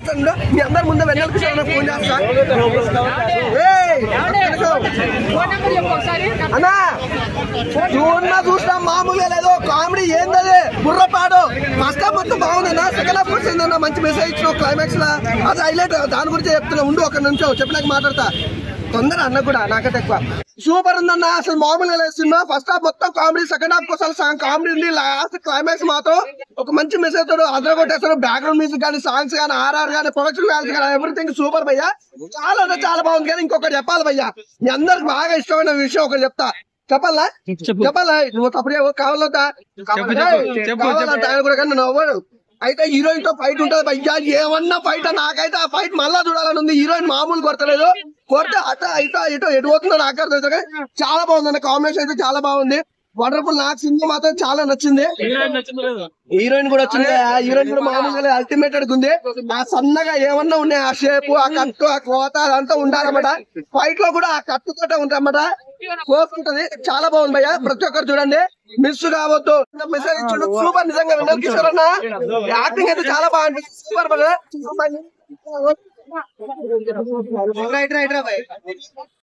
మాట్లాడుతుండో మీ అందరి ముందే వెన్నెల కిషోర్ అన్న ఫోన్ చేస్తా ఏయ్, ఫోన్ నెంబర్ చెప్పు ఒకసారి అన్నా చూడన్నా చూసినా మామూలుగా లేదు కామెడీ ఏందది బుర్రపాడు ఫస్ట్ హాఫ్ మొత్తం బాగుందన్నా సెకండ్ హాఫ్ వచ్చిందన్నా మంచి మెసేజ్ ఇచ్చిన క్లైమాక్స్ లా అది హైలైట్ దాని గురించి చెప్తున్నా ఉండు ఒక నిమిషం చెప్పినాక మాట్లాడతా తొందర అన్న కూడా నాకైతే ఎక్కువ సూపర్ ఉందన్న అసలు మామూలుగా లేదు సినిమా ఫస్ట్ హాఫ్ మొత్తం కామెడీ సెకండ్ హాఫ్ కోసం కామెడీ ఉంది లాస్ట్ క్లైమాక్స్ మాత్రం ఒక మంచి మెసేజ్ తోడు అదర కొట్టేస్తారు బ్యాక్గ్రౌండ్ మ్యూజిక్ కానీ సాంగ్స్ కానీ ఆర్ఆర్ కానీ ప్రొడక్షన్ వాల్యూస్ కానీ ఎవ్రీథింగ్ సూపర్ భయ్యా చాలా అంటే చాలా బాగుంది కానీ ఇంకొకటి చెప్పాలి భయ్యా మీ అందరికి బాగా ఇష్టమైన విషయం ఒకటి చెప్తా చెప్పాలా చెప్పాలా నువ్వు తప్పుడు ఏవో కావాలొద్దా కావాలంటే ఆయన కూడా కానీ నవ్వడు అయితే హీరోయిన్ తో ఫైట్ ఉంటది భయ్యా ఏమన్నా ఫైట్ నాకైతే ఆ ఫైట్ మళ్ళా చూడాలని ఉంది హీరోయిన్ మామూలు కొడతలేదు కొడితే అట ఇటో ఇటో ఎటు పోతుందో నాకు అర్థం కాదు. చాలా బాగుంది కాంబినేషన్ అయితే చాలా బాగుంది వండర్ఫుల్ నాకు సినిమా మాత్రం చాలా నచ్చింది హీరోయిన్ కూడా వచ్చింది ఆ హీరోయిన్ కూడా మామూలుగా అల్టిమేటెడ్ ఉంది ఆ సన్నగా ఏమన్నా ఉన్నాయి ఆ షేప్ ఆ కట్టు ఆ కోత అదంతా ఉండాలన్నమాట ఫైట్ లో కూడా ఆ కట్టు తోటే ఉంటన్నమాట కోసుకుంటది చాలా బాగుంది భయ్య ప్రతి ఒక్కరు చూడండి మిస్ కావద్దు మెసేజ్ ఇచ్చిండు సూపర్ నిజంగా వినోద్ కిషోర్ అన్న యాక్టింగ్ అయితే చాలా బాగుంది సూపర్ భయ్య రైట్ రైట్ రా భయ్